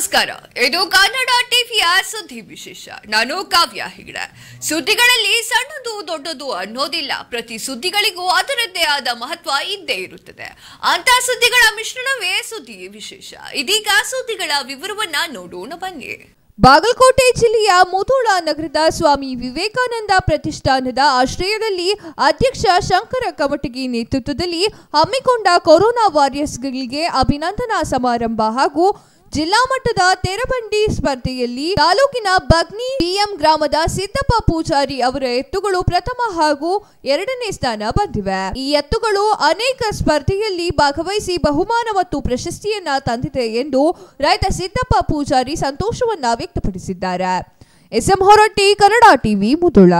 ನಮಸ್ಕಾರ ಇದು ಕನ್ನಡ ಟಿವಿಯ ಸುದ್ದಿ ವಿಶೇಷ ನಾನು ಕಾವ್ಯ ಹೆಗಡೆ ಸುದ್ದಿಗಳಲ್ಲಿ ಸಣ್ಣದು ದೊಡ್ಡದು ಅನ್ನೋದಿಲ್ಲ ಪ್ರತಿ ಸುದ್ದಿಗಳಿಗೂ ಅದರದ್ದೇ ಆದ ಮಹತ್ವ ಇದ್ದೇ ಇರುತ್ತದೆ ಅಂತ ಸುದ್ದಿಗಳ ಮಿಶ್ರಣವೇ ಸುದ್ದಿ ವಿಶೇಷ ಇದೀಗ ಸುದ್ದಿಗಳ ವಿವರವನ್ನ ನೋಡೋಣ ಬನ್ನಿ ಬಾಗಲಕೋಟೆ ಜಿಲ್ಲೆಯ ಮುಧೋಳ ನಗರದ ಸ್ವಾಮಿ ವಿವೇಕಾನಂದ ಪ್ರತಿಷ್ಠಾನದ ಆಶ್ರಯದಲ್ಲಿ ಅಧ್ಯಕ್ಷ ಶಂಕರ ಕಮಟಗಿ ನೇತೃತ್ವದಲ್ಲಿ ಹಮ್ಮಿಕೊಂಡ ಕೊರೋನಾ ವಾರಿಯರ್ಸ್ಗಳಿಗೆ ಅಭಿನಂದನಾ ಸಮಾರಂಭ ಹಾಗೂ ಜಿಲ್ಲಾ ಮಟ್ಟದ ತೆರಬಂಡಿ ಸ್ಪರ್ಧೆಯಲ್ಲಿ ತಾಲೂಕಿನ ಬಗ್ನಿ ಬಿಎಂ ಗ್ರಾಮದ ಸಿದ್ದಪ್ಪ ಪೂಜಾರಿ ಅವರ ಎತ್ತುಗಳು ಪ್ರಥಮ ಹಾಗೂ ಎರಡನೇ ಸ್ಥಾನ ಬಂದಿವೆ ಈ ಎತ್ತುಗಳು ಅನೇಕ ಸ್ಪರ್ಧೆಯಲ್ಲಿ ಭಾಗವಹಿಸಿ ಬಹುಮಾನ ಮತ್ತು ಪ್ರಶಸ್ತಿಯನ್ನ ತಂದಿದೆ ಎಂದು ರೈತ ಸಿದ್ದಪ್ಪ ಪೂಜಾರಿ ಸಂತೋಷವನ್ನ ವ್ಯಕ್ತಪಡಿಸಿದ್ದಾರೆ ಎಸ್ಎಂ ಹೊರಟ್ಟಿ ಕನ್ನಡ ಟಿವಿ ಮುದುಳ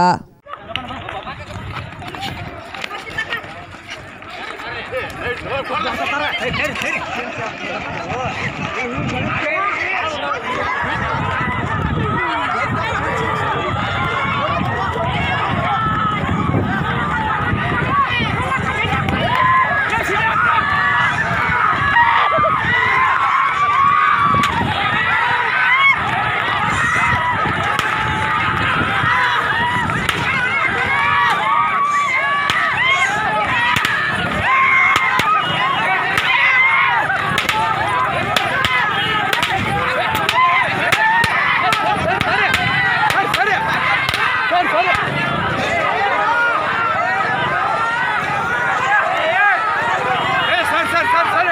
sir sir sir sir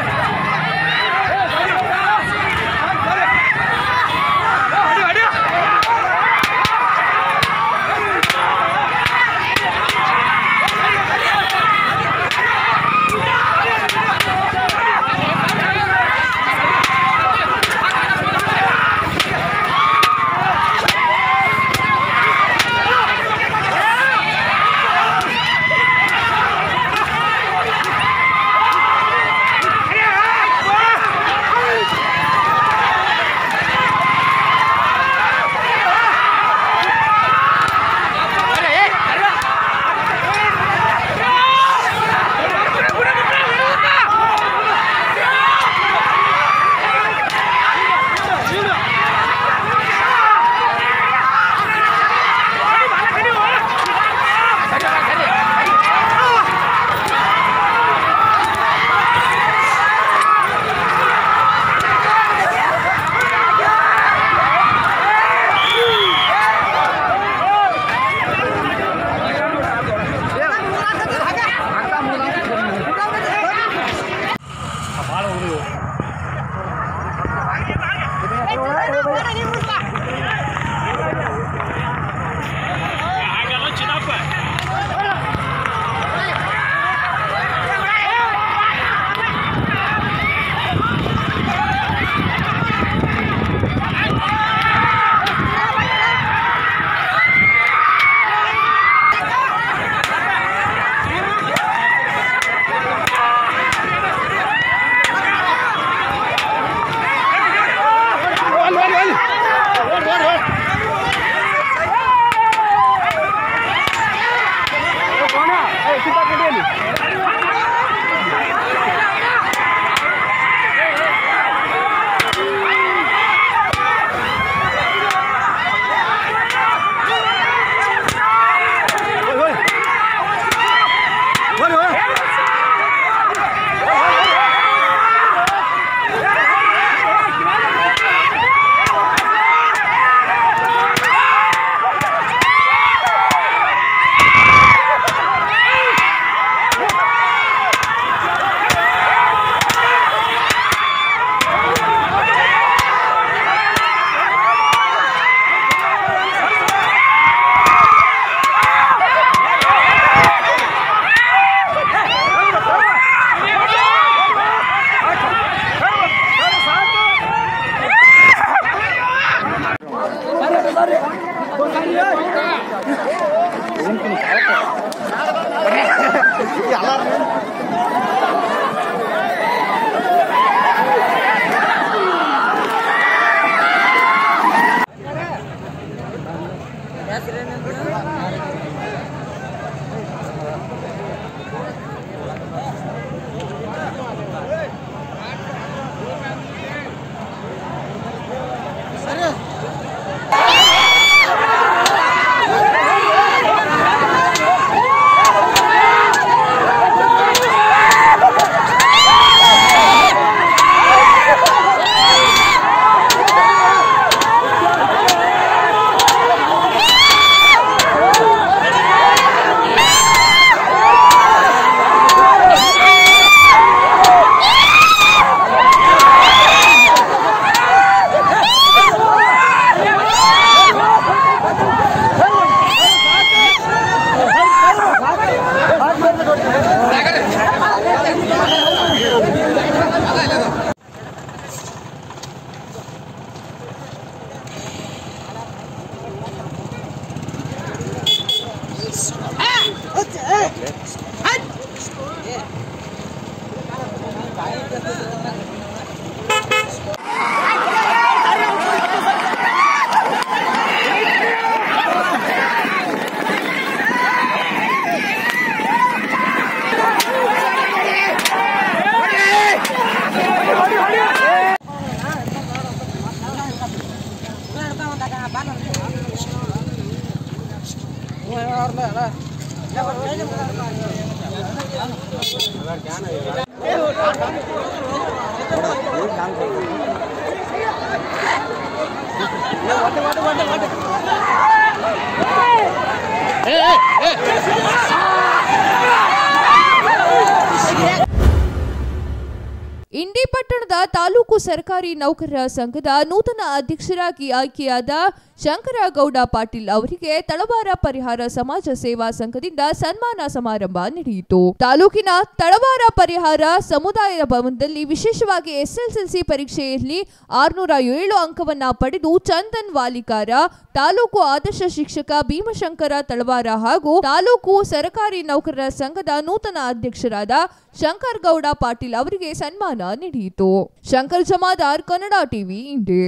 Indi ಪಟ್ಟಣದ ತಾಲೂಕು ಸರ್ಕಾರಿ ನೌಕರರ ಸಂಘದ ನೂತನ ಅಧ್ಯಕ್ಷರಾಗಿ ಆಯ್ಕೆಯಾದ ಶಂಕರಗೌಡ ಪಾಟೀಲ್ ಅವರಿಗೆ ತಳವಾರ ಪರಿಹಾರ ಸಮಾಜ ಸೇವಾ ಸಂಘದಿಂದ ಸನ್ಮಾನ ಸಮಾರಂಭ ನಡೆಯಿತು ತಾಲೂಕಿನ ತಳವಾರ ಪರಿಹಾರ ಸಮುದಾಯ ಭವನದಲ್ಲಿ ವಿಶೇಷವಾಗಿ ಎಸ್ಎಸ್ಎಲ್ಸಿ ಪರೀಕ್ಷೆಯಲ್ಲಿ ಆರ್ನೂರ ಏಳು ಅಂಕವನ್ನ ಪಡೆದು ಚಂದನ್ ವಾಲಿಕಾರ ತಾಲೂಕು ಆದರ್ಶ ಶಿಕ್ಷಕ ಭೀಮಶಂಕರ ತಳವಾರ ಹಾಗೂ ತಾಲೂಕು ಸರ್ಕಾರಿ ನೌಕರರ ಸಂಘದ ನೂತನ ಅಧ್ಯಕ್ಷರಾದ ಶಂಕರ್ ಗೌಡ ಪಾಟೀಲ್ ಅವರಿಗೆ ಸನ್ಮಾನ ನಡೆಯಿತು ಶಂಕರ್ ಜಮಾದಾರ್ ಕನ್ನಡ ಟಿವಿ ಇಂಡಿ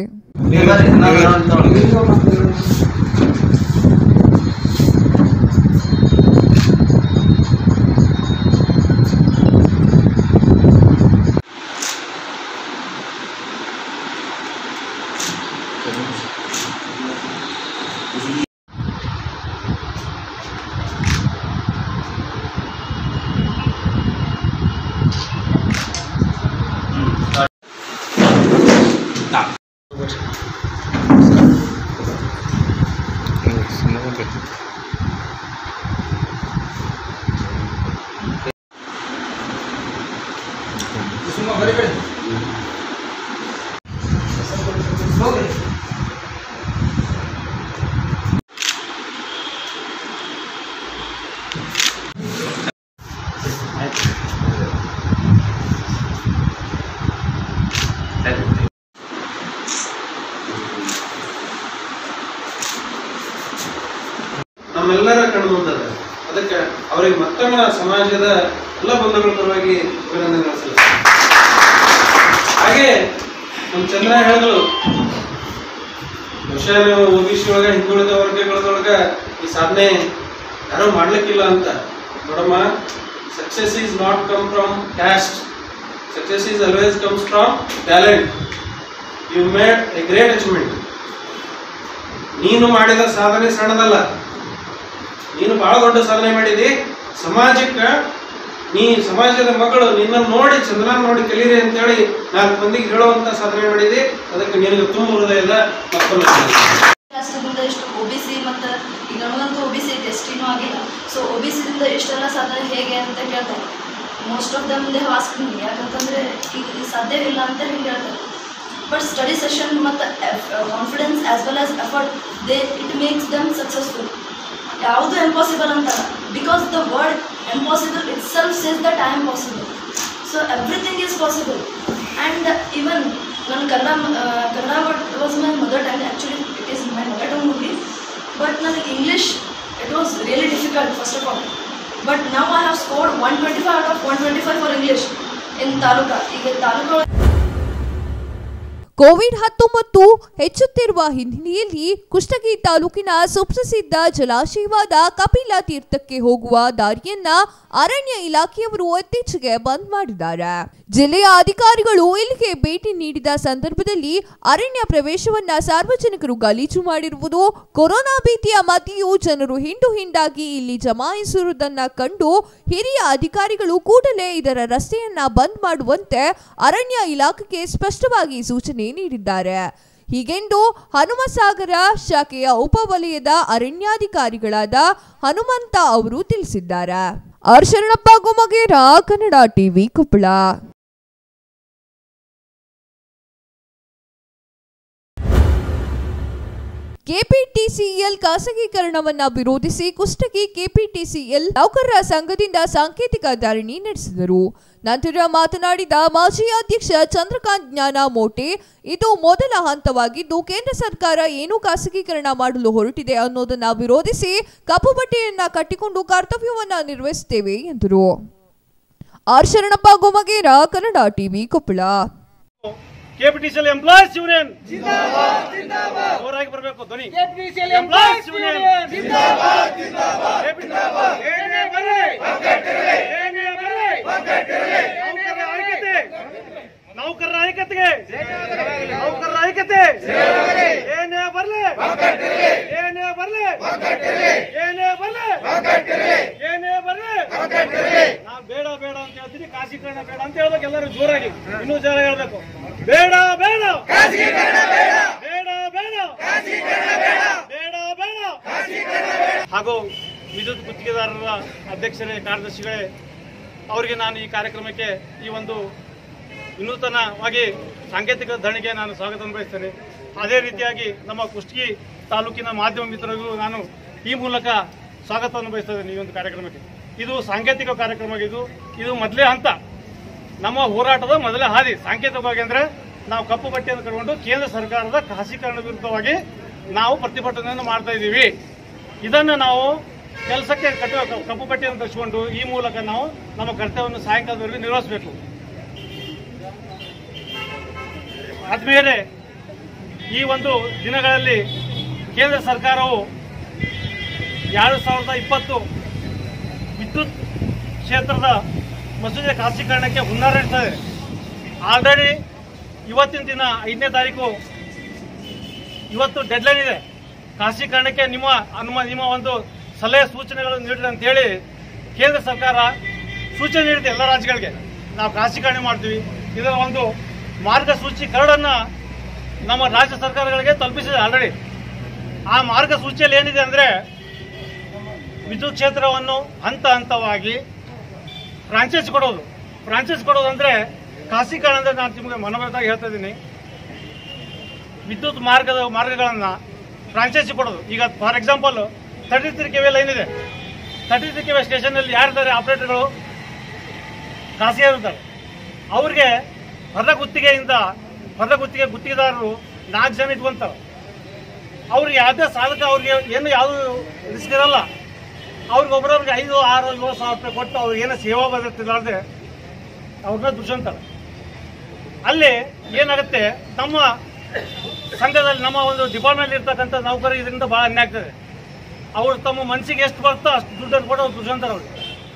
ನಮ್ಮೆಲ್ಲರ ಕಣ್ಣು ಮುಂದದ ಅದಕ್ಕೆ ಅವರಿಗೆ ಮತ್ತೊಮ್ಮೆ ಸಮಾಜದ ಎಲ್ಲ ಬಂಧುಗಳ ಪರವಾಗಿ ಅಭಿನಂದನೆ ಸಲ್ಲಿಸ್ತೀನಿ ಹಾಗೆ ನಮ್ಮ ಚಂದ್ರ ಹೇಳಿದ್ರು ಬಹುಶಃ ನೀವು ಒ ಬಿ ಸಿ ಒಳಗೆ ಹಿಂದುಳಿದ ವರ್ಗಗಳದೊಳಗ ಈ ಸಾಧನೆ ಯಾರೂ ಮಾಡ್ಲಿಕ್ಕಿಲ್ಲ ಅಂತ ನೋಡಮ್ಮ success is not come from caste success is always comes from talent you made a great achievement ನೀನು ಮಾಡಿದ ಸಾಧನೆ ಸಣ್ಣದಲ್ಲ ನೀನು ಬಹಳ ದೊಡ್ಡ ಸಾಧನೆ ಮಾಡಿದಿ ಸಮಾಜಕ್ಕೆ ನೀ ಸಮಾಜದ ಮಗಳು ನಿನ್ನನ್ನು ನೋಡಿ ಚಂದ್ರನ್ ನೋಡಿ ಕಲೀರಿ ಅಂತೇಳಿ ನಾಲ್ಕು ಮಂದಿಗೆ ಹೇಳುವಂತ ಸಾಧನೆ ಮಾಡಿದಿ ಅದಕ್ಕೆ ನಿನಗೆ ತುಂಬ ಹೃದಯದ ಮತ್ತೊಮ್ಮೆ ಧನ್ಯವಾದ. ಕಾಸ್ಟ್ದಿಂದ ಎಷ್ಟು ಒ ಬಿ ಸಿ ಮತ್ತು ಈಗ ನಮಗಂತೂ ಒ ಬಿ ಸಿ ಎಷ್ಟಿನೂ ಆಗಿಲ್ಲ ಸೊ ಒ ಬಿ ಸಿದಿಂದ ಎಷ್ಟೆಲ್ಲ ಸಾಧನೆ ಹೇಗೆ ಅಂತ ಕೇಳ್ತಾರೆ most of them they ask me ಯಾಕಂತಂದರೆ ಈಗ ಇದು ಸಾಧ್ಯವಿಲ್ಲ ಅಂತ ಹೇಳಿ ಹೇಳ್ತಾರೆ ಬಟ್ ಸ್ಟಡಿ ಸೆಷನ್ ಮತ್ತು confidence as well as effort they it makes them successful ಯಾವುದು ಇಂಪಾಸಿಬಲ್ ಅಂತಲ್ಲ because the word impossible itself says that I am possible so everything is possible and even ನನ್ನ Kannada Kannada was my mother tongue actually it is my mother tongue only but ನನಗೆ English it was really difficult first of all but ನಾವು I have scored one twenty five out of one twenty five for English in taluka ಈಗ ತಾಲೂಕು Covid ಹತ್ತೊಂಬತ್ತು ಹೆಚ್ಚುತ್ತಿರುವ ಹಿನ್ನೆಲೆಯಲ್ಲಿ ಕುಷ್ಟಗಿ ತಾಲೂಕಿನ ಸುಪ್ರಸಿದ್ಧ ಜಲಾಶಯವಾದ ಕಪಿಲ ತೀರ್ಥಕ್ಕೆ ಹೋಗುವ ದಾರಿಯನ್ನ ಅರಣ್ಯ ಇಲಾಖೆಯವರು ಇತ್ತೀಚೆಗೆ ಬಂದ್ ಮಾಡಿದ್ದಾರೆ ಜಿಲ್ಲೆಯ ಅಧಿಕಾರಿಗಳು ಇಲ್ಲಿಗೆ ಭೇಟಿ ನೀಡಿದ ಸಂದರ್ಭದಲ್ಲಿ ಅರಣ್ಯ ಪ್ರವೇಶವನ್ನ ಸಾರ್ವಜನಿಕರು ಗಲೀಜು ಮಾಡಿರುವುದು ಕೊರೋನಾ ಭೀತಿಯ ಮಧ್ಯೆಯೂ ಜನರು ಹಿಂಡು ಹಿಂಡಾಗಿ ಇಲ್ಲಿ ಜಮಾಯಿಸಿರುವುದನ್ನ ಕಂಡು ಹಿರಿಯ ಅಧಿಕಾರಿಗಳು ಕೂಡಲೇ ಇದರ ರಸ್ತೆಯನ್ನ ಬಂದ್ ಮಾಡುವಂತೆ ಅರಣ್ಯ ಇಲಾಖೆಗೆ ಸ್ಪಷ್ಟವಾಗಿ ಸೂಚನೆ ನೀಡಿದ್ದಾರೆ ಹೀಗೆಂದು ಹನುಮಸಾಗರ ಶಾಖೆಯ ಉಪವಲಯದ ಅರಣ್ಯಾಧಿಕಾರಿಗಳಾದ ಹನುಮಂತ ಅವರು ತಿಳಿಸಿದ್ದಾರೆ R Sharanappa Gumagera Kannada TV Koppal KPTCL ಖಾಸಗೀಕರಣವನ್ನ ವಿರೋಧಿಸಿ ಕುಷ್ಟಗಿ ಕೆಪಿಟಿಸಿಎಲ್ ನೌಕರರ ಸಂಘದಿಂದ ಸಾಂಕೇತಿಕ ಧರಣಿ ನಡೆಸಿದರು ನಂತರ ಮಾತನಾಡಿದ ಮಾಜಿ ಅಧ್ಯಕ್ಷ ಚಂದ್ರಕಾಂತ್ ಜ್ಞಾನ ಮೋಟೆ ಇದು ಮೊದಲ ಹಂತವಾಗಿದ್ದು ಕೇಂದ್ರ ಸರ್ಕಾರ ಏನು ಖಾಸಗೀಕರಣ ಮಾಡಲು ಹೊರಟಿದೆ ಅನ್ನೋದನ್ನ ವಿರೋಧಿಸಿ ಕಪ್ಪು ಬಟ್ಟೆಯನ್ನ ಕಟ್ಟಿಕೊಂಡು ಕರ್ತವ್ಯವನ್ನ ನಿರ್ವಹಿಸುತ್ತೇವೆ ಎಂದರು R Sharanappa Gomagera Kannada TV Koppal KPTCL employees union ಜೋರಾಗಿ ಬರಬೇಕು ಧ್ವನಿ ಎಂಪ್ಲಾಯೀಸ್ ಯೂನಿಯನ್ ಏನೇ ಬರಲಿ ಏನೇ ಬರಲಿ ನೌಕರರ ಐಕ್ಯತೆ ನೌಕರರ ಐಕ್ಯತೆಗೆ ನೌಕರರ ಐಕ್ಯತೆ ಏನೇ ಬರಲಿ ಏನೇ ಬರಲಿ ಏನೇ ಬರಲಿ ಏನೇ ಬರಲಿ ನಾನ್ ಬೇಡ ಬೇಡ ಅಂತ ಹೇಳ್ತೀನಿ ಖಾಸೀಕರಣ ಬೇಡ ಅಂತ ಹೇಳ್ಬೇಕು ಎಲ್ಲರೂ ಜೋರಾಗಿ ಇನ್ನೂ ಜೋರ ಹೇಳ್ಬೇಕು ಬೇಡ ಬೇಡ ಬೇಡ ಬೇಡ ಬೇಡ ಬೇಡ ಹಾಗೂ ವಿದ್ಯುತ್ ಗುತ್ತಿಗೆದಾರರ ಅಧ್ಯಕ್ಷರೇ ಕಾರ್ಯದರ್ಶಿಗಳೇ ಅವರಿಗೆ ನಾನು ಈ ಕಾರ್ಯಕ್ರಮಕ್ಕೆ ಈ ಒಂದು ವಿನೂತನವಾಗಿ ಸಾಂಕೇತಿಕ ಧರಣಿಗೆ ನಾನು ಸ್ವಾಗತ ಬಯಸ್ತೇನೆ ಅದೇ ರೀತಿಯಾಗಿ ನಮ್ಮ ಕುಷ್ಟಗಿ ತಾಲೂಕಿನ ಮಾಧ್ಯಮ ಮಿತ್ರರಿಗೂ ನಾನು ಈ ಮೂಲಕ ಸ್ವಾಗತವನ್ನು ಬಯಸ್ತೇನೆ ಈ ಒಂದು ಕಾರ್ಯಕ್ರಮಕ್ಕೆ ಇದು ಸಾಂಕೇತಿಕ ಕಾರ್ಯಕ್ರಮ ಇದು ಇದು ಮೊದಲೇ ಹಂತ ನಮ್ಮ ಹೋರಾಟದ ಮೊದಲೇ ಹಾದಿ ಸಾಂಕೇತಿಕವಾಗಿ ಅಂದ್ರೆ ನಾವು ಕಪ್ಪು ಬಟ್ಟೆಯನ್ನು ಕಟ್ಕೊಂಡು ಕೇಂದ್ರ ಸರ್ಕಾರದ ಖಾಸೀಕರಣ ವಿರುದ್ಧವಾಗಿ ನಾವು ಪ್ರತಿಭಟನೆಯನ್ನು ಮಾಡ್ತಾ ಇದ್ದೀವಿ ಇದನ್ನು ನಾವು ಕೆಲಸಕ್ಕೆ ಕಟ್ಟುವ ಕಪ್ಪು ಬಟ್ಟೆಯನ್ನು ಕಟ್ಕೊಂಡು ಈ ಮೂಲಕ ನಾವು ನಮ್ಮ ಕರ್ತವ್ಯವನ್ನು ಸಾಯಂಕಾಲದವರೆಗೆ ನಿರ್ವಹಿಸಬೇಕು ಆದ್ಮೇಲೆ ಈ ಒಂದು ದಿನಗಳಲ್ಲಿ ಕೇಂದ್ರ ಸರ್ಕಾರವು ಎರಡು ಸಾವಿರದ ಇಪ್ಪತ್ತು ವಿದ್ಯುತ್ ಕ್ಷೇತ್ರದ ಮಸೂದೆ ಖಾಸೀಕರಣಕ್ಕೆ ಹುನ್ನಾರ ಇರ್ತದೆ ಆಲ್ರೆಡಿ ಇವತ್ತಿನ ದಿನ ಐದನೇ ತಾರೀಕು ಇವತ್ತು ಡೆಡ್ಲೈನ್ ಇದೆ ಖಾಸೀಕರಣಕ್ಕೆ ನಿಮ್ಮ ಅನುಮ ನಿಮ್ಮ ಒಂದು ಸಲಹೆ ಸೂಚನೆಗಳನ್ನು ನೀಡಿದೆ ಅಂತ ಹೇಳಿ ಕೇಂದ್ರ ಸರ್ಕಾರ ಸೂಚನೆ ನೀಡಿದೆ ಎಲ್ಲ ರಾಜ್ಯಗಳಿಗೆ ನಾವು ಖಾಸೀಕರಣ ಮಾಡ್ತೀವಿ ಇದರ ಒಂದು ಮಾರ್ಗಸೂಚಿ ಕರಡನ್ನ ನಮ್ಮ ರಾಜ್ಯ ಸರ್ಕಾರಗಳಿಗೆ ತಲುಪಿಸಿದೆ ಆಲ್ರೆಡಿ ಆ ಮಾರ್ಗಸೂಚಿಯಲ್ಲಿ ಏನಿದೆ ಅಂದ್ರೆ ವಿದ್ಯುತ್ ಕ್ಷೇತ್ರವನ್ನು ಹಂತ ಹಂತವಾಗಿ ಫ್ರಾಂಚೈಸ್ ಕೊಡೋದು ಫ್ರಾಂಚೈಸ್ ಕೊಡೋದು ಅಂದ್ರೆ ಖಾಸೀಕರಣ ಅಂದ್ರೆ ನಾನು ನಿಮಗೆ ಮನೋಭಾವವಾಗಿ ಹೇಳ್ತಾ ಇದ್ದೀನಿ ವಿದ್ಯುತ್ ಮಾರ್ಗದ ಮಾರ್ಗಗಳನ್ನ ಫ್ರಾಂಚೈಸಿ ಕೊಡೋದು ಈಗ for example thirty three K line ಇದೆ ತರ್ಟಿ ತ್ರೀ ಕೆ ಸ್ಟೇಷನ್ ಅಲ್ಲಿ ಯಾರಿದ್ದಾರೆ ಆಪರೇಟರ್ಗಳು ಖಾಸಗಿಯರಿದ್ದಾರೆ ಅವ್ರಿಗೆ ಹೊರ ಗುತ್ತಿಗೆಯಿಂದ ಹೊರ ಗುತ್ತಿಗೆ ಗುತ್ತಿಗೆದಾರರು ನಾಲ್ಕು ಜನ ಇಟ್ಕೊಂತಾರೆ ಅವ್ರಿಗೆ ಯಾವುದೇ ಸಾಧಕ ಅವ್ರಿಗೆ ಏನು ಯಾವುದು ರಿಸ್ಕ್ ಇರಲ್ಲ ಅವ್ರಿಗೆ ಒಬ್ಬರವ್ರಿಗೆ ಐದು ಆರು ಏಳು ಸಾವಿರ ರೂಪಾಯಿ ಕೊಟ್ಟು ಅವ್ರಿಗೆ ಏನೋ ಸೇವಾ ಭದ್ರತೆ ಇರಲಾರ್ದೆ ಅವ್ರನ್ನ ದುಷ್ಯಂತಾರೆ ಅಲ್ಲಿ ಏನಾಗುತ್ತೆ ನಮ್ಮ ಸಂಘದಲ್ಲಿ ನಮ್ಮ ಒಂದು ಡಿಪಾರ್ಟ್ಮೆಂಟ್ ಇರ್ತಕ್ಕಂಥ ನೌಕರರು ಇದರಿಂದ ಬಹಳ ಅನ್ಯಾಯ ಆಗ್ತದೆ ಅವ್ರು ತಮ್ಮ ಮನಸ್ಸಿಗೆ ಎಷ್ಟು ಬರ್ತೋ ಅಷ್ಟು ದುಡ್ಡನ್ನು ಕೊಟ್ಟು ಅವ್ರು ದುಷ್ಯಂತಾರೆ ಅವ್ರಿಗೆ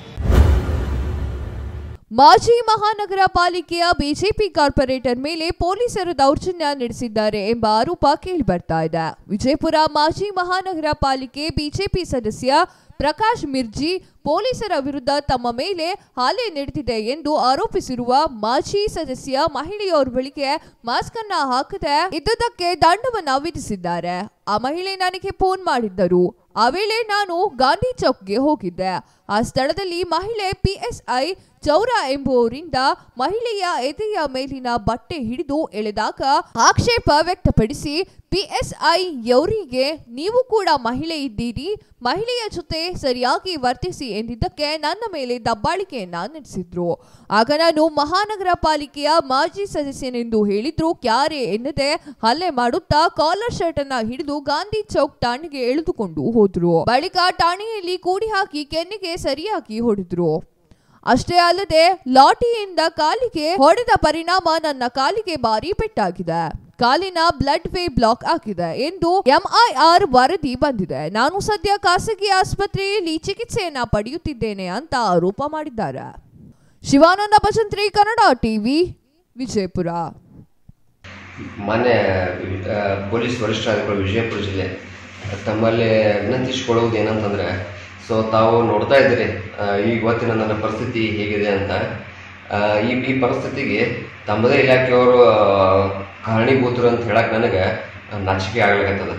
ಮಾಜಿ ಮಹಾನಗರ ಪಾಲಿಕೆಯ ಬಿಜೆಪಿ ಕಾರ್ಪೊರೇಟರ್ ಮೇಲೆ ಪೊಲೀಸರು ದೌರ್ಜನ್ಯ ನಡೆಸಿದ್ದಾರೆ ಎಂಬ ಆರೋಪ ಕೇಳಿಬರ್ತಾ ಇದೆ ವಿಜಯಪುರ ಮಾಜಿ ಮಹಾನಗರ ಪಾಲಿಕೆ ಬಿಜೆಪಿ ಸದಸ್ಯ ಪ್ರಕಾಶ್ ಮಿರ್ಜಿ ಪೊಲೀಸರ ವಿರುದ್ಧ ತಮ್ಮ ಮೇಲೆ ಹಲ್ಲೆ ನಡೆದಿದೆ ಎಂದು ಆರೋಪಿಸಿರುವ ಮಾಜಿ ಸದಸ್ಯ ಮಹಿಳೆಯೋರ್ವಳಿಗೆ ಮಾಸ್ಕ್ ಅನ್ನ ಹಾಕದೆ ಇದ್ದುದಕ್ಕೆ ದಂಡವನ್ನ ವಿಧಿಸಿದ್ದಾರೆ ಆ ಮಹಿಳೆ ನನಗೆ ಫೋನ್ ಮಾಡಿದ್ದರು ಆ ವೇಳೆ ನಾನು ಗಾಂಧಿ ಚೌಕ್ಗೆ ಹೋಗಿದ್ದೆ ಆ ಸ್ಥಳದಲ್ಲಿ ಮಹಿಳೆ ಪಿಎಸ್ಐ ಚೌರ ಎಂಬುವವರಿಂದ ಮಹಿಳೆಯ ಎದೆಯ ಮೇಲಿನ ಬಟ್ಟೆ ಹಿಡಿದು ಎಳೆದಾಗ ಆಕ್ಷೇಪ ವ್ಯಕ್ತಪಡಿಸಿ ಪಿಎಸ್ಐ ಯವರಿಗೆ ನೀವು ಕೂಡ ಮಹಿಳೆ ಇದ್ದೀರಿ ಮಹಿಳೆಯ ಜೊತೆ ಸರಿಯಾಗಿ ವರ್ತಿಸಿ ಎಂದಿದ್ದಕ್ಕೆ ನನ್ನ ಮೇಲೆ ದಬ್ಬಾಳಿಕೆಯನ್ನ ನಡೆಸಿದ್ರು ಆಗ ನಾನು ಮಹಾನಗರ ಪಾಲಿಕೆಯ ಮಾಜಿ ಸದಸ್ಯನೆಂದು ಹೇಳಿದ್ರು ಕ್ಯಾರೆ ಎನ್ನದೆ ಹಲ್ಲೆ ಮಾಡುತ್ತಾ ಕಾಲರ್ ಶರ್ಟ್ ಅನ್ನ ಹಿಡಿದು ಗಾಂಧಿ ಚೌಕ್ ಠಾಣೆಗೆ ಎಳೆದುಕೊಂಡು ಹೋದ್ರು ಬಳಿಕ ಠಾಣೆಯಲ್ಲಿ ಕೂಡಿ ಹಾಕಿ ಕೆನ್ನೆಗೆ ಸರಿಯಾಗಿ ಹೊಡೆದ್ರು ಅಷ್ಟೇ ಅಲ್ಲದೆ ಲಾಠಿಯಿಂದ ಕಾಲಿಗೆ ಹೊಡೆದ ಪರಿಣಾಮ ನನ್ನ ಕಾಲಿಗೆ ಭಾರಿ ಪೆಟ್ಟಾಗಿದೆ ಕಾಲಿನ ಬ್ಲಡ್ ವೇ ಬ್ಲಾಕ್ ಆಗಿದೆ ಎಂದು ಎಂಐಆರ್ ವರದಿ ಬಂದಿದೆ ನಾನು ಸದ್ಯ ಖಾಸಗಿ ಆಸ್ಪತ್ರೆಯಲ್ಲಿ ಚಿಕಿತ್ಸೆಯನ್ನ ಪಡೆಯುತ್ತಿದ್ದೇನೆ ಅಂತ ಆರೋಪ ಮಾಡಿದ್ದಾರೆ ಶಿವಾನಂದ ಭಜಂತ್ರಿ ಕನ್ನಡ ಟಿವಿ ವಿಜಯಪುರ ಮಾನ್ಯ ಆ, ಪೊಲೀಸ್ ವರಿಷ್ಠಾಧಿಕಾರಿ ವಿಜಯಪುರ ಜಿಲ್ಲೆ ತಮ್ಮಲ್ಲಿ ವಿನಂತಿಸಿಕೊಳ್ಳುವುದು ಏನಂತಂದರೆ ಸೊ ತಾವು ನೋಡ್ತಾ ಇದ್ದೀರಿ ಆ, ಇವತ್ತಿನ ನನ್ನ ಪರಿಸ್ಥಿತಿ ಹೇಗಿದೆ ಅಂತ ಆ, ಈ ಈ ಪರಿಸ್ಥಿತಿಗೆ ತಮ್ಮದೇ ಇಲಾಖೆಯವರು ಆ, ಕಾರಣೀಭೂತರು ಅಂತ ಹೇಳಕ್ಕೆ ನನಗೆ ನಾಚಿಕೆ ಆಗ್ಲಿಕತ್ತದ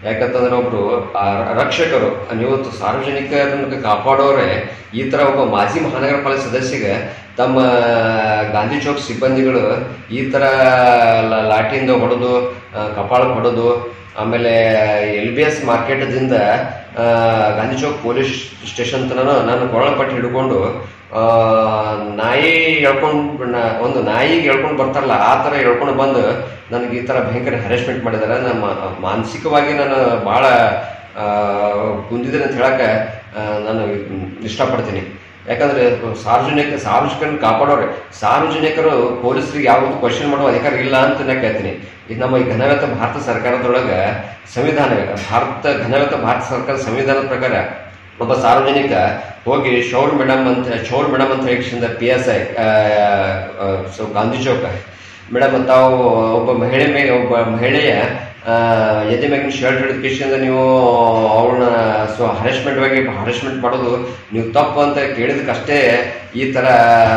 ಯಾಕಂತಂದ್ರೆ ಒಬ್ರು ಆ ರಕ್ಷಕರು ನೀವು ಸಾರ್ವಜನಿಕರನ್ನು ಕಾಪಾಡೋರೆ ಈ ತರ ಒಬ್ಬ ಮಾಜಿ ಮಹಾನಗರ ಪಾಲಿಕೆ ಸದಸ್ಯಗೆ ತಮ್ಮ ಗಾಂಧಿ ಚೌಕ್ ಸಿಬ್ಬಂದಿಗಳು ಈ ತರ ಲ- ಲಾಠಿಯಿಂದ ಹೊಡೆದು ಆ, ಕಪಾಳಕ್ಕೆ ಹೊಡೆದು ಆಮೇಲೆ ಎಲ್ ಬಿ ಎಸ್ ಮಾರ್ಕೆಟ್ದಿಂದ ಆ, ಗಾಂಧಿ ಚೌಕ್ ಪೊಲೀಸ್ ಸ್ಟೇಷನ್ ತನಕ ನಾನು ಕೊಳಪಟ್ಟು ಹಿಡ್ಕೊಂಡು ಆ, ನಾಯಿ ಎಳ್ಕೊಂಡು ಒಂದು ನಾಯಿಗೆ ಎಳ್ಕೊಂಡು ಬರ್ತಾರಲ್ಲ ಆ ಥರ ಎಳ್ಕೊಂಡು ಬಂದು ನನಗೆ ಈ ಥರ ಭಯಂಕರ ಹ್ಯಾರೆಸ್ಮೆಂಟ್ ಮಾಡಿದ್ದಾರೆ ನಮ್ಮ ಮಾನಸಿಕವಾಗಿ ನಾನು ಭಾಳ ಕುಂದಿದ್ದೇನೆ ಅಂತ ಹೇಳಕ್ಕೆ ಆ, ನಾನು ಇಷ್ಟಪಡ್ತೀನಿ ಯಾಕಂದ್ರೆ ಸಾರ್ವಜನಿಕ ಸಾರ್ವಜನಿಕರನ್ನು ಕಾಪಾಡೋರೆ ಸಾರ್ವಜನಿಕರು ಪೊಲೀಸರಿಗೆ ಯಾವತ್ತೂ ಕ್ವಶನ್ ಮಾಡುವ ಅಧಿಕಾರ ಇಲ್ಲ ಅಂತ ನಾ ಕೇಳ್ತೀನಿ ಇದು ನಮ್ಮ ಈ ಘನವ್ಯತ ಭಾರತ ಸರ್ಕಾರದೊಳಗೆ ಸಂವಿಧಾನ ಭಾರತ ಘನವ್ಯತ ಭಾರತ ಸರ್ಕಾರದ ಸಂವಿಧಾನದ ಪ್ರಕಾರ ಒಬ್ಬ ಸಾರ್ವಜನಿಕ ಹೋಗಿ ಶೌರ್ ಮೇಡಮ್ ಅಂತ ಶೌರ್ ಮೇಡಮ್ ಅಂತ ಹೇಳಿ P S I so Gandhi Chowk madam ತಾವು ಒಬ್ಬ ಮಹಿಳೆ ಮೇಲೆ ಒಬ್ಬ ಮಹಿಳೆಯ ಆ, ಎದೆ ಮ್ಯಾಗಿನ ಶರ್ಟ್ ಹಿಡಿದ ಕೇಸಿಂದ ನೀವು ಅವಳನ್ನ ಸೊ ಹರೆಸ್ಮೆಂಟ್ ಬಗ್ಗೆ ಹರೆಸ್ಮೆಂಟ್ ಮಾಡೋದು ನೀವು ತಪ್ಪು ಅಂತ ಕೇಳಿದಕ್ಕಷ್ಟೇ ಈ ಥರ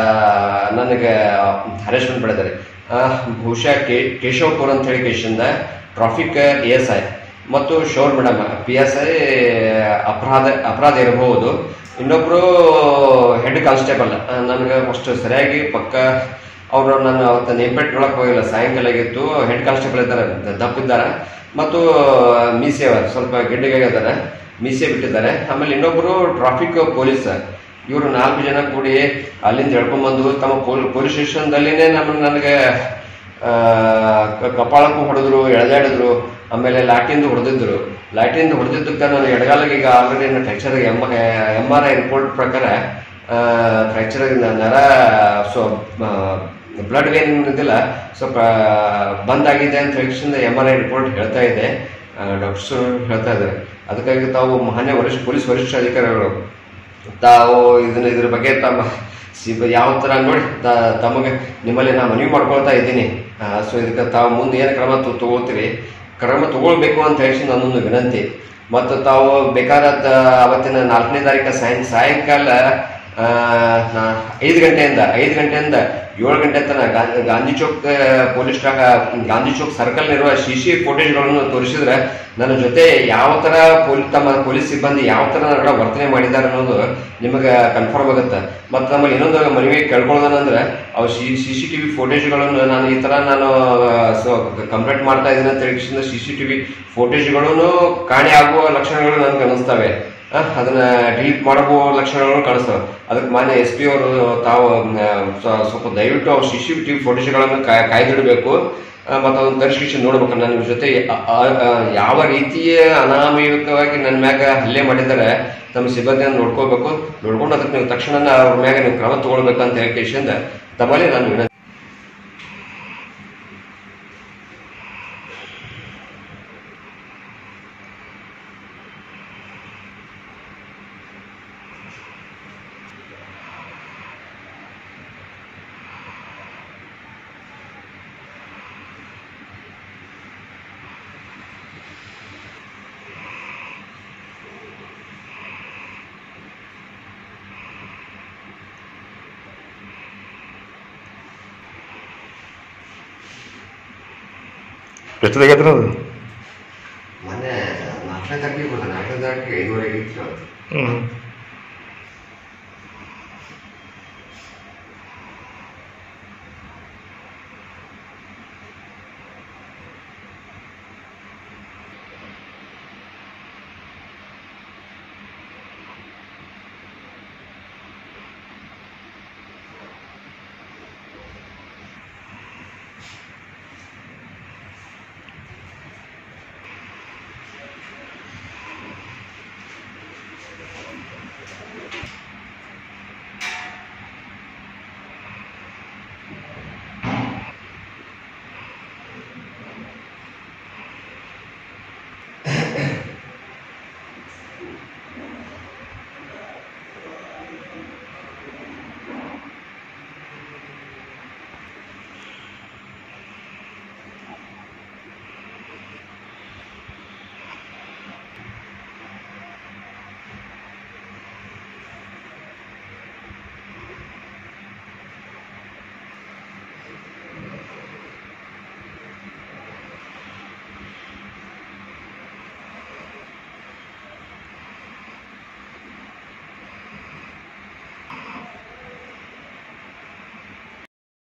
ನನಗೆ ಹರೆಸ್ಮೆಂಟ್ ಮಾಡಿದ್ದಾರೆ ಆ, ಬಹುಶಃ ಕೆ ಕೇಶವಪುರ್ ಅಂತ ಹೇಳಿ ಕೇಸಿಂದ ಟ್ರಾಫಿಕ್ ಎ ಎಸ್ ಐ ಮತ್ತು ಶೋರ್ ಮೇಡಮ್ ಪಿ ಎಸ್ ಐ ಅಪರಾಧ ಅಪರಾಧ ಇರಬಹುದು ಇನ್ನೊಬ್ರು ಹೆಡ್ ಕಾನ್ಸ್ಟೇಬಲ್ ನನಗೆ ಅಷ್ಟು ಸರಿಯಾಗಿ ಪಕ್ಕ ಅವರು ನಾನು ಅವತ್ತು ನೇಮ್ಪೇಟ್ ನೋಡಕ್ ಹೋಗಿಲ್ಲ ಸಾಯಂಕಾಲ ಆಗಿತ್ತು ಹೆಡ್ ಕಾನ್ಸ್ಟೇಬಲ್ ಇದ್ದಾರೆ ದಪ್ಪಿದ್ದಾರೆ ಮತ್ತು ಮೀಸೆ ಸ್ವಲ್ಪ ಗಿಡ್ಡಿಗಾಗಿದ್ದಾರೆ ಮೀಸೆ ಬಿಟ್ಟಿದ್ದಾರೆ ಆಮೇಲೆ ಇನ್ನೊಬ್ರು ಟ್ರಾಫಿಕ್ ಪೊಲೀಸ್ ಇವರು ನಾಲ್ಕು ಜನ ಕೂಡಿ ಅಲ್ಲಿಂದ ಹೇಳ್ಕೊಂಡ್ಬಂದು ತಮ್ಮ ಪೊಲೀಸ್ ಸ್ಟೇಷನ್ದಲ್ಲಿನೇ ನಮ್ಮ ನನಗೆ ಆ, ಕ- ಕಪಾಳಕ್ಕೂ ಹೊಡೆದ್ರು ಎಳೆದಾಡಿದ್ರು ಆಮೇಲೆ ಲಾಠಿಯಿಂದ ಹೊಡೆದಿದ್ರು ಲಾಠಿಯಿಂದ ಹೊಡೆದಿದ್ದಕ್ಕೆ ನಾನು ಎಡಗಾಲಿಗೆ ಈಗ ಆಲ್ರೆಡಿ ನನ್ನ fracture M M R I report ಪ್ರಕಾರ ಫ್ರ್ಯಾಕ್ಚರ್ ನರ ಸೊ ಬ್ಲಡ್ ವೇನ್ ಇದಿಲ್ಲ ಸ್ವಲ್ಪ ಬಂದಾಗಿದೆ ಅಂತ ಹೇಳಿ ಎಮ್ ಆರ್ ಐ ರಿಪೋರ್ಟ್ ಹೇಳ್ತಾ ಇದೆ ಡಾಕ್ಟರ್ಸ್ ಹೇಳ್ತಾ ಇದ್ದಾರೆ ಅದಕ್ಕಾಗಿ ತಾವು ಮಾನ್ಯ ವರಿಷ್ಠ ಪೊಲೀಸ್ ವರಿಷ್ಠ ಅಧಿಕಾರಿಗಳು ತಾವು ಇದನ್ನ ಇದ್ರ ಬಗ್ಗೆ ತಮ್ಮ ಸಿಬ ಯಾವ ಥರ ನೋಡಿ ತ- ತಮಗೆ ನಿಮ್ಮಲ್ಲಿ ನಾನು ಮನವಿ ಮಾಡ್ಕೊಳ್ತಾ ಇದ್ದೀನಿ ಸೊ ಇದಕ್ಕೆ ತಾವು ಮುಂದೆ ಏನು ಕ್ರಮ ತ- ತಗೋತೀರಿ ಕ್ರಮ ತಗೊಳ್ಬೇಕು ಅಂತ ಹೇಳಿ ನನ್ನೊಂದು ವಿನಂತಿ ಮತ್ತು ತಾವು ಬೇಕಾದ ಅವತ್ತಿನ ನಾಲ್ಕನೇ ತಾರೀಕು ಸಾಯಂ ಸಾಯಂಕಾಲ ಆ, ನಾ- ಐದು ಗಂಟೆಯಿಂದ ಐದು ಗಂಟೆಯಿಂದ ಏಳು ಗಂಟೆ ತನಕ ಗಾ- ಗಾಂಧಿ ಚೌಕ್ ಆ, ಪೊಲೀಸ್ ಠಾ ಗಾಂಧಿ ಚೌಕ್ ಸರ್ಕಲ್ ಇರುವ ಸಿ ಸಿ ಫೋಟೇಜ್ಗಳನ್ನು ತೋರಿಸಿದ್ರೆ ನನ್ನ ಜೊತೆ ಯಾವ ತರ ಪೊಲೀಸ್ ತಮ್ಮ ಪೊಲೀಸ್ ಸಿಬ್ಬಂದಿ ಯಾವ ತರ ನನ್ನ ಕೂಡ ವರ್ತನೆ ಮಾಡಿದ್ದಾರೆ ಅನ್ನೋದು ನಿಮಗೆ ಕನ್ಫರ್ಮ್ ಆಗುತ್ತೆ ಮತ್ತು ನಮ್ಮಲ್ಲಿ ಇನ್ನೊಂದು ಮನವಿ ಕೇಳ್ಕೊಳ್ಳೋದಂದ್ರೆ ಅವು C C C T V ಫೋಟೇಜ್ಗಳನ್ನು ನಾನು ಈ ತರ ನಾನು ಸೊ ಕಂಪ್ಲೇಂಟ್ ಮಾಡ್ತಾ ಇದ್ದೀನಿ ಅಂತ ಹೇಳಿ ಸಿ ಸಿ ಟಿ ವಿ ಫೋಟೇಜ್ಗಳನ್ನು ಕಾಣೆ ಆಗುವ ಲಕ್ಷಣಗಳು ನನಗೆ ಅನಿಸ್ತವೆ ಆ, ಅದನ್ನ ಡಿಲೀಟ್ ಮಾಡಬೋ ಲಕ್ಷಣಗಳು ಕಾಣಿಸ್ತವೆ ಅದಕ್ಕೆ ಮಾನ್ಯ ಎಸ್ ಪಿ ಅವರು ತಾವು ಮ್, ಸ್ವ- ಸ್ವಲ್ಪ ದಯವಿಟ್ಟು ಅವ್ರು ಸಿ ಸಿ ಟಿ ವಿ ಫೋಟೇಜ್ಗಳನ್ನು ಕಾಯ್ದಿಡಬೇಕು ಮತ್ತು ಅದನ್ನು ತರಿಸಿ ನೋಡ್ಬೇಕು ನನ್ನ ಇವ್ರ ಜೊತೆ ಅ- ಅ- ಅ- ಯಾವ ರೀತಿಯ ಅನಾಮಯುತವಾಗಿ ನನ್ನ ಮ್ಯಾಗ ಹಲ್ಲೆ ಮಾಡಿದ್ದಾರೆ ತಮ್ಮ ಸಿಬ್ಬಂದಿಯನ್ನು ನೋಡ್ಕೋಬೇಕು ನೋಡ್ಕೊಂಡು ಅದಕ್ಕೆ ನೀವು ತಕ್ಷಣ ಅವ್ರ ಮ್ಯಾಗ ನೀವು ಕ್ರಮ ತಗೊಳ್ಬೇಕಂತ ಹೇಳಿ ಕೇಸಿಂದ ತಮ್ಮಲ್ಲಿ ನಾನು ವಿನಂತಿ ಎಷ್ಟದಾಗೈತ್ರ ಅದು ಮೊನ್ನೆ ನಾಲ್ಕನೇ ತಾರೀಕಿಗೆ ಬಂದ ನಾಲ್ಕನೇ ತಾರೀಕಿಗೆ ಐದುವರೆಗೆ ಇತ್ತು ಹ್ಞೂ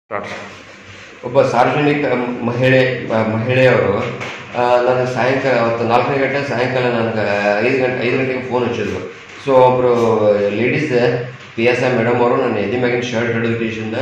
ಒಬ್ಬ ಸಾರ್ವಜನಿಕ ಮಹಿಳೆ ಮ- ಮಹಿಳೆಯವರು ಆ, ನನಗೆ ಸಾಯಂಕಾಲ ಅವತ್ತು ನಾಲ್ಕನೇ ಗಂಟೆ ಸಾಯಂಕಾಲ ನನಗೆ ಐದು ಗಂಟೆ ಐದು ಗಂಟೆಗೆ ಫೋನ್ ಹಚ್ಚಿದ್ರು ಸೊ ಒಬ್ಬರು ladies P S I madam ಅವರು ನನ್ನ ಎದಿ ಮ್ಯಾಗಿನ ಶರ್ಟ್ ಹಿಡಿದು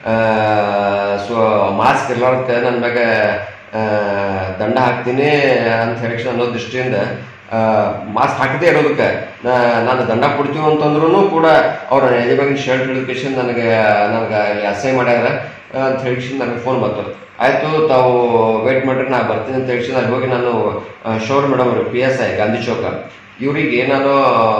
ಸೊ ಮಾಸ್ಕ್ ಇರ್ಲಾರ್ದಕ್ಕೆ ನನ್ನ ಮ್ಯಾಗ ಆ, ದಂಡ ಹಾಕ್ತೀನಿ ಅಂತ ಹೇಳಿ ಅನ್ನೋ ದೃಷ್ಟಿಯಿಂದ ಮಾಸ್ಕ್ ಹಾಕದೇ ಇರೋದಕ್ಕೆ ನಾ- ನಾನು ದಂಡ ಕೊಡ್ತೀವಿ ಅಂತಂದ್ರೂ ಕೂಡ ಅವ್ರ ಎದೆ ಮ್ಯಾಗಿನ ಶರ್ಟ್ ಹಿಡಿದು ನನಗೆ ನನಗೆ ಅಲ್ಲಿ ಅಸಹ್ಯ ಮಾಡ್ಯಾರ ಅಂತ ಹೇಳಿ ನನಗೆ ಫೋನ್ ಬಂತು ಆಯಿತು ತಾವು ವೇಟ್ ಮಾಡ್ರಿ ನಾ ಬರ್ತೀನಿ ಅಂತ ಹೇಳಿ ಅಲ್ಲಿ ಹೋಗಿ ನಾನು ಶೋರ್ ಮೇಡಮ್ ಅವರು P S I Gandhi Chowk ಇವರಿಗೆ ನಾನು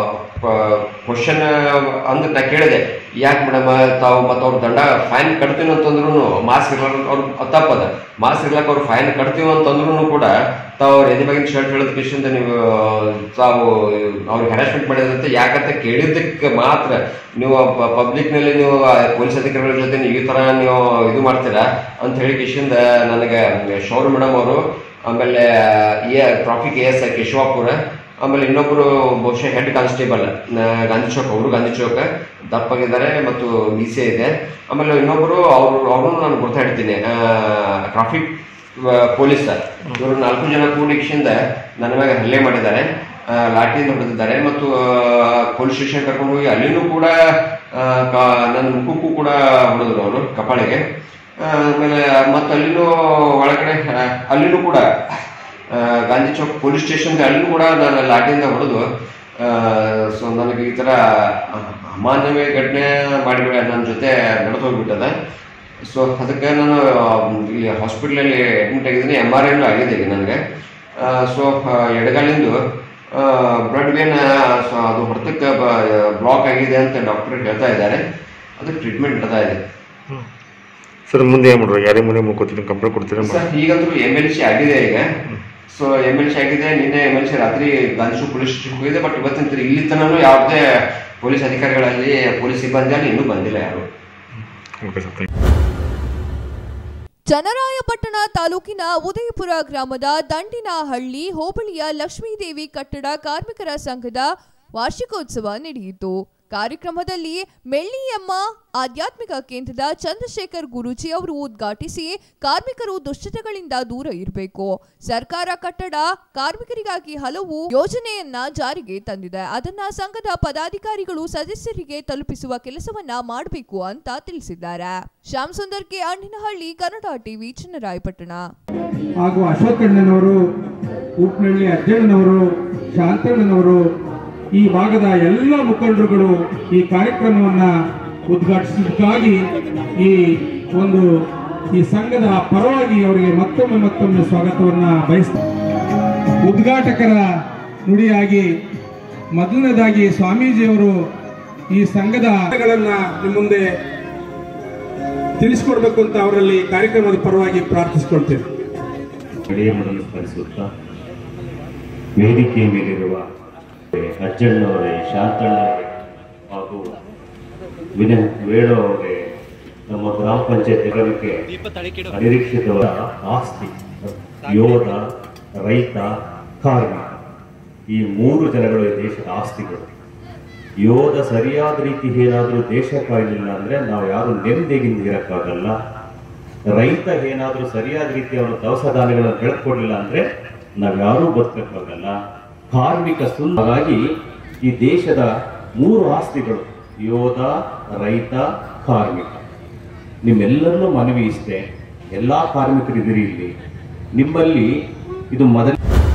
ಕ್ವಶನ್ ಅಂದ್ರೆ ನಾ ಕೇಳಿದೆ ಯಾಕೆ ಮೇಡಮ್ ತಾವು ಮತ್ತು ಅವ್ರ ದಂಡ ಫೈನ್ ಕಟ್ತೀನಿ ಅಂತಂದ್ರು ಮಾಸ್ಕ್ ಇರ್ಲಾರ ಅವ್ರು ತಪ್ಪದ ಮಾಸ್ಕ್ ಇರ್ಲಾಕ ಅವ್ರು ಫೈನ್ ಕಟ್ತೀವಿ ಅಂತಂದ್ರು ಕೂಡ ತಾವು ಅವ್ರ ಎದೆ ಬಗ್ಗೆ ಶರ್ಟ್ ಹೇಳೋದ್ ಕಿಶಿಂದ ನೀವು ತಾವು ಅವ್ರಿಗೆ ಹ್ಯಾರಾಸ್ಮೆಂಟ್ ಮಾಡಿದಂತೆ ಯಾಕಂತ ಕೇಳಿದ್ದಕ್ಕೆ ಮಾತ್ರ ನೀವು ಪಬ್ಲಿಕ್ನಲ್ಲಿ ನೀವು ಪೊಲೀಸ್ ಅಧಿಕಾರಿಗಳ ಜೊತೆ ನೀವು ಈ ತರ ನೀವು ಇದು ಮಾಡ್ತೀರಾ ಅಂತ ಹೇಳಿ ಕಿಶಿಂದ ನನಗೆ ಶೌರ್ ಮೇಡಮ್ ಅವರು ಆಮೇಲೆ ಎ traffic A S I Keshavapura ಆಮೇಲೆ ಇನ್ನೊಬ್ರು ಬಹುಶಃ ಹೆಡ್ ಕಾನ್ಸ್ಟೇಬಲ್ ಗಾಂಧಿ ಚೌಕ್ ಅವರು ಗಾಂಧಿ ಚೌಕ್ ದಪ್ಪಾಗಿದ್ದಾರೆ ಮತ್ತು ಮೀಸೆ ಇದೆ ಆಮೇಲೆ ಇನ್ನೊಬ್ರು ಅವರು ಅವ್ರನ್ನು ನಾನು ಗುರ್ತಾ ಹಿಡ್ತೀನಿ ಟ್ರಾಫಿಕ್ ಪೊಲೀಸ್ ಇವರು ನಾಲ್ಕು ಜನ ಕೂಡಿಕ್ಷಿಂದ ನನ್ನ ಮೇಲೆ ಹಲ್ಲೆ ಮಾಡಿದ್ದಾರೆ ಆ, ಲಾಠಿಯಿಂದ ಹೊಡೆದಿದ್ದಾರೆ ಮತ್ತು ಪೊಲೀಸ್ ಸ್ಟೇಷನ್ ಕರ್ಕೊಂಡು ಹೋಗಿ ಅಲ್ಲಿನೂ ಕೂಡ ಆ, ಕ- ನನ್ನ ಮುಖಕ್ಕೂ ಕೂಡ ಹೊಡೆದ್ರು ಅವರು ಕಪಾಳಿಗೆ ಆ, ಆಮೇಲೆ ಮತ್ತೆ ಅಲ್ಲಿನೂ ಒಳಗಡೆ ಆ, ಅಲ್ಲಿನೂ ಕೂಡ ಆ, ಗಾಂಧಿ ಚೌಕ್ ಪೊಲೀಸ್ ಸ್ಟೇಷನ್ ಅಲ್ಲಿನೂ ಕೂಡ ನಾನು ಲಾಠಿಯಿಂದ ಹೊಡೆದು ಸೊ ನನಗೆ ಈ ಥರ ಅಮಾನ್ಯವೇ ಘಟನೆ ಮಾಡಿಬಿಡ ನನ್ನ ಜೊತೆ ನಡೆದು ಹೋಗ್ಬಿಟ್ಟದ ಸೊ ಅದಕ್ಕೆ ನಾನು ಇಲ್ಲಿ ಹಾಸ್ಪಿಟ್ಲಲ್ಲಿ ಅಡ್ಮಿಟ್ ಆಗಿದ್ದೀನಿ ಎಮ್ ಆರ್ ಐನು ಆಗಿದೆ ಈಗ ನನಗೆ ಸೊ ಎಡಗಾಲಿಂದು ಬ್ಲಡ್ ವೇನ್ ಸೊ ಅದು ಹೊಡೆತಕ್ಕೆ ಬ್ಲಾಕ್ ಆಗಿದೆ ಅಂತ ಡಾಕ್ಟರ್ ಹೇಳ್ತಾ ಇದ್ದಾರೆ ಅದಕ್ಕೆ ಟ್ರೀಟ್ಮೆಂಟ್ ನಡ್ತಾ ಇದೆ ಸರ್ ಮುಂದೆ ಏನು ಮಾಡ್ರು ಯಾರೇ ಮುಂದೆ ಮುಕ್ಕೋತೀನಿ ಕಂಪ್ಲೇಂಟ್ ಕೊಡ್ತೀರಾ ಸರ್ ಈಗಂತೂ ಎಮ್ ಎಲ್ ಸಿ ಆಗಿದೆ ಈಗ ಸೊ ಎಮ್ ಎಲ್ ಸಿ ಆಗಿದೆ ನಿನ್ನೆ ಎಮ್ ಎಲ್ ಸಿ ರಾತ್ರಿ ಗಾಂಧಿಶು ಪೊಲೀಸ್ ಸ್ಟೇಷನ್ ಹೋಗಿದೆ ಬಟ್ ಇವತ್ತಿನ ತರ- ಇಲ್ಲಿ ತನಕ ಯಾವುದೇ ಪೊಲೀಸ್ ಅಧಿಕಾರಿಗಳಲ್ಲಿ ಪೊಲೀಸ್ ಸಿಬ್ಬಂದಿ ಅಲ್ಲಿ ಇನ್ನೂ ಬಂದಿಲ್ಲ ಯಾರು okay sir thank you Channarayapatna ತಾಲೂಕಿನ ಉದಯಪುರ ಗ್ರಾಮದ ದಂಡಿನಹಳ್ಳಿ ಹೋಬಳಿಯ ಲಕ್ಷ್ಮೀದೇವಿ ಕಟ್ಟಡ ಕಾರ್ಮಿಕರ ಸಂಘದ ವಾರ್ಷಿಕೋತ್ಸವ ನಡೆಯಿತು ಕಾರ್ಯಕ್ರಮದಲ್ಲಿ ಮೆಳ್ಳಿಯಮ್ಮ ಆಧ್ಯಾತ್ಮಿಕ ಕೇಂದ್ರದ ಚಂದ್ರಶೇಖರ್ ಗುರೂಜಿ ಅವರು ಉದ್ಘಾಟಿಸಿ ಕಾರ್ಮಿಕರು ದುಶ್ಚಟಗಳಿಂದ ದೂರ ಇರಬೇಕು ಸರ್ಕಾರ ಕಟ್ಟಡ ಕಾರ್ಮಿಕರಿಗಾಗಿ ಹಲವು ಯೋಜನೆಯನ್ನ ಜಾರಿಗೆ ತಂದಿದೆ ಅದನ್ನ ಸಂಘದ ಪದಾಧಿಕಾರಿಗಳು ಸದಸ್ಯರಿಗೆ ತಲುಪಿಸುವ ಕೆಲಸವನ್ನ ಮಾಡಬೇಕು ಅಂತ ತಿಳಿಸಿದ್ದಾರೆ ಶ್ಯಾಮ್ ಸುಂದರ್ ಕೆ ಅಣ್ಣಿನಹಳ್ಳಿ ಕನ್ನಡ ಟಿವಿ ಚನ್ನರಾಯಪಟ್ಟಣ ಹಾಗೂ ಅಶೋಕಣ್ಣನವರು ಉಪ್ನಳ್ಳಿ ಅಜ್ಜಣ್ಣನವರು ಶಾಂತಣ್ಣನವರು ಈ ಭಾಗದ ಎಲ್ಲ ಮುಖಂಡರುಗಳು ಈ ಕಾರ್ಯಕ್ರಮವನ್ನ ಉದ್ಘಾಟಿಸಿದ್ದಕ್ಕಾಗಿ ಈ ಒಂದು ಈ ಸಂಘದ ಪರವಾಗಿ ಅವರಿಗೆ ಮತ್ತೊಮ್ಮೆ ಮತ್ತೊಮ್ಮೆ ಸ್ವಾಗತವನ್ನ ಬಯಸ್ತಾರೆ ಉದ್ಘಾಟಕರ ನುಡಿಯಾಗಿ ಮೊದಲನೇದಾಗಿ ಸ್ವಾಮೀಜಿಯವರು ಈ ಸಂಘದ ಗಳನ್ನ ನಿಮ್ಮ ಮುಂದೆ ತಿಳಿಸ್ಕೊಡ್ಬೇಕು ಅಂತ ಅವರಲ್ಲಿ ಕಾರ್ಯಕ್ರಮದ ಪರವಾಗಿ ಪ್ರಾರ್ಥಿಸ್ಕೊಳ್ತೇವೆ ನಡೆಯ ಮಾಡಲು ಸ್ಮರಿಸುತ್ತಾ ವೇದಿಕೆಯ ಮೇಲಿರುವ ಅಜ್ಜಣ್ಣವರೇ ಶಾಂತಣ್ಣವರೇ ಹಾಗೂ ವಿನಯ್ ವೇಣು ಅವರೇ ನಮ್ಮ ಗ್ರಾಮ ಪಂಚಾಯತ್ ನಿಗಮಕ್ಕೆ ಅನಿರೀಕ್ಷಿತವಾದ ಆಸ್ತಿ ಯೋಧ ರೈತ ಕಾರ್ಮಿಕ ಈ ಮೂರು ಜನಗಳು ಈ ದೇಶದ ಆಸ್ತಿಗಳು ಯೋಧ ಸರಿಯಾದ ರೀತಿ ಏನಾದರೂ ದೇಶ ಕಾಯಲಿಲ್ಲ ಅಂದ್ರೆ ನಾವು ಯಾರು ನೆಮ್ಮದಿಗಿಂದ ಇರಕ್ಕಾಗಲ್ಲ ರೈತ ಏನಾದರೂ ಸರಿಯಾದ ರೀತಿ ಅವರ ದವಸ ಧಾನ್ಯಗಳನ್ನು ಬೆಳೆದ್ಕೊಡ್ಲಿಲ್ಲ ಅಂದ್ರೆ ನಾವ್ಯಾರೂ ಬದುಕಕ್ಕಾಗಲ್ಲ ಕಾರ್ಮಿಕ ಸುಂದ ಹಾಗಾಗಿ ಈ ದೇಶದ ಮೂರು ಆಸ್ತಿಗಳು ಯೋಧ ರೈತ ಕಾರ್ಮಿಕ ನಿಮ್ಮೆಲ್ಲರನ್ನೂ ಮನವಿ ಇಷ್ಟೇ ಎಲ್ಲಾ ಕಾರ್ಮಿಕರಿದ್ದೀರಿ ಇಲ್ಲಿ ನಿಮ್ಮಲ್ಲಿ ಇದು ಮೊದಲ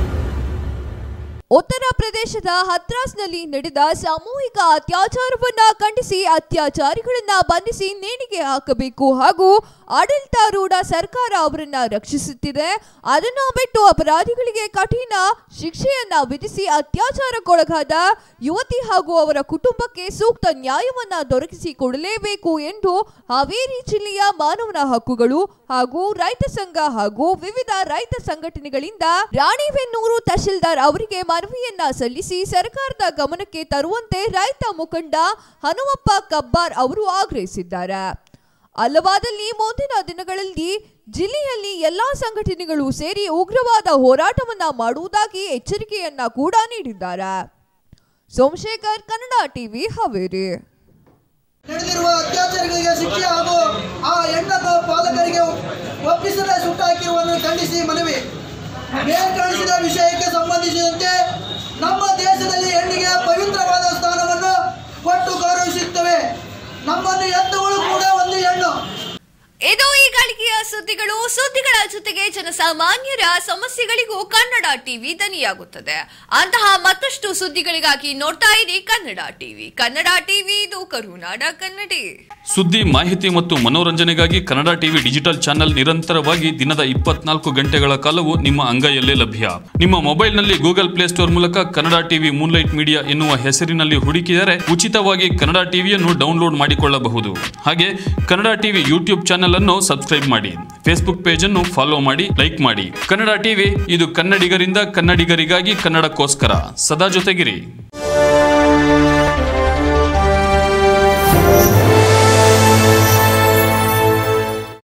ಉತ್ತರ ಪ್ರದೇಶದ ಹತ್ರಾಸ್ನಲ್ಲಿ ನಡೆದ ಸಾಮೂಹಿಕ ಅತ್ಯಾಚಾರವನ್ನ ಖಂಡಿಸಿ ಅತ್ಯಾಚಾರಿಗಳನ್ನ ಬಂಧಿಸಿ ನೇಣಿಗೆ ಹಾಕಬೇಕು ಹಾಗೂ ಆಡಳಿತಾರೂಢ ಸರ್ಕಾರ ಅವರನ್ನ ರಕ್ಷಿಸುತ್ತಿದೆ ಅದನ್ನ ಬಿಟ್ಟು ಅಪರಾಧಿಗಳಿಗೆ ಕಠಿಣ ಶಿಕ್ಷೆಯನ್ನ ವಿಧಿಸಿ ಅತ್ಯಾಚಾರಕ್ಕೊಳಗಾದ ಯುವತಿ ಹಾಗೂ ಅವರ ಕುಟುಂಬಕ್ಕೆ ಸೂಕ್ತ ನ್ಯಾಯವನ್ನ ದೊರಕಿಸಿಕೊಡಲೇಬೇಕು ಎಂದು ಹಾವೇರಿ ಜಿಲ್ಲೆಯ ಮಾನವನ ಹಕ್ಕುಗಳು ಹಾಗೂ ರೈತ ಸಂಘ ಹಾಗೂ ವಿವಿಧ ರೈತ ಸಂಘಟನೆಗಳಿಂದ ರಾಣಿಬೆನ್ನೂರು ತಹಶೀಲ್ದಾರ್ ಅವರಿಗೆ ಮನವಿಯನ್ನ ಸಲ್ಲಿಸಿ ಸರ್ಕಾರದ ಗಮನಕ್ಕೆ ತರುವಂತೆ ರೈತ ಮುಖಂಡ ಹನುಮಪ್ಪ ಕಬ್ಬಾರ್ ಅವರು ಆಗ್ರಹಿಸಿದ್ದಾರೆ ಅಲ್ಲವಾದಲ್ಲಿ ಮುಂದಿನ ದಿನಗಳಲ್ಲಿ ಜಿಲ್ಲೆಯಲ್ಲಿ ಎಲ್ಲಾ ಸಂಘಟನೆಗಳು ಸೇರಿ ಉಗ್ರವಾದ ಹೋರಾಟವನ್ನ ಮಾಡುವುದಾಗಿ ಎಚ್ಚರಿಕೆಯನ್ನ ಕೂಡ ನೀಡಿದ್ದಾರೆ ಸೋಮಶೇಖರ್ ಕನ್ನಡ ಟಿವಿ ಹಾವೇರಿ ನಡೆದಿರುವ ಅತ್ಯಾಚಾರಿಗಳಿಗೆ ಶಿಕ್ಷೆ ಹಾಗೂ ಆ ಹೆಣ್ಣನ್ನು ಪಾಲಕರಿಗೆ ಒಪ್ಪಿಸದೆ ಸುಟ್ಟಾಕಿರುವುದನ್ನು ಖಂಡಿಸಿ ಮನವಿ ಮೇಲ್ಕಾಣಿಸಿದ ವಿಷಯಕ್ಕೆ ಸಂಬಂಧಿಸಿದಂತೆ ನಮ್ಮ ದೇಶದಲ್ಲಿ ಹೆಣ್ಣಿಗೆ ಪವಿತ್ರವಾದ ಸ್ಥಾನವನ್ನು ಕೊಟ್ಟು ಗೌರವಿಸುತ್ತವೆ ನಮ್ಮನ್ನು ಎತ್ತುಗಳು ಕೂಡ ಒಂದು ಹೆಣ್ಣು ಇದು ಈ ಗಳಿಗೆಯ ಸುದ್ದಿಗಳು ಸುದ್ದಿಗಳ ಜೊತೆಗೆ ಜನಸಾಮಾನ್ಯರ ಸಮಸ್ಯೆಗಳಿಗೂ ಕನ್ನಡ ಟಿವಿ ದನಿಯಾಗುತ್ತದೆ ಅಂತಹ ಮತ್ತಷ್ಟು ಸುದ್ದಿಗಳಿಗಾಗಿ ನೋಡ್ತಾ ಇರಿ ಕನ್ನಡ ಟಿವಿ ಕನ್ನಡ ಟಿವಿ ಇದು ಕರುನಾಡ ಕನ್ನಡಿ ಸುದ್ದಿ ಮಾಹಿತಿ ಮತ್ತು ಮನೋರಂಜನೆಗಾಗಿ ಕನ್ನಡ ಟಿವಿ ಡಿಜಿಟಲ್ ಚಾನೆಲ್ ನಿರಂತರವಾಗಿ ದಿನದ ಇಪ್ಪತ್ನಾಲ್ಕು ಗಂಟೆಗಳ ಕಾಲವು ನಿಮ್ಮ ಅಂಗೈಯಲ್ಲೇ ಲಭ್ಯ ನಿಮ್ಮ ಮೊಬೈಲ್ನಲ್ಲಿ ಗೂಗಲ್ ಪ್ಲೇಸ್ಟೋರ್ ಮೂಲಕ ಕನ್ನಡ ಟಿವಿ ಮೂನ್ಲೈಟ್ ಮೀಡಿಯಾ ಎನ್ನುವ ಹೆಸರಿನಲ್ಲಿ ಹುಡುಕಿದರೆ ಉಚಿತವಾಗಿ ಕನ್ನಡ ಟಿವಿಯನ್ನು ಡೌನ್ಲೋಡ್ ಮಾಡಿಕೊಳ್ಳಬಹುದು ಹಾಗೆ ಕನ್ನಡ ಟಿವಿ ಯೂಟ್ಯೂಬ್ ಚಾನೆಲ್ ಅನ್ನು ಸಬ್ಸ್ಕ್ರೈಬ್ ಮಾಡಿ ಫೇಸ್ಬುಕ್ ಪೇಜ್ ಅನ್ನು ಫಾಲೋ ಮಾಡಿ ಲೈಕ್ ಮಾಡಿ ಕನ್ನಡ ಟಿವಿ ಇದು ಕನ್ನಡಿಗರಿಂದ ಕನ್ನಡಿಗರಿಗಾಗಿ ಕನ್ನಡಕ್ಕೋಸ್ಕರ ಸದಾ ಜೊತೆಗಿರಿ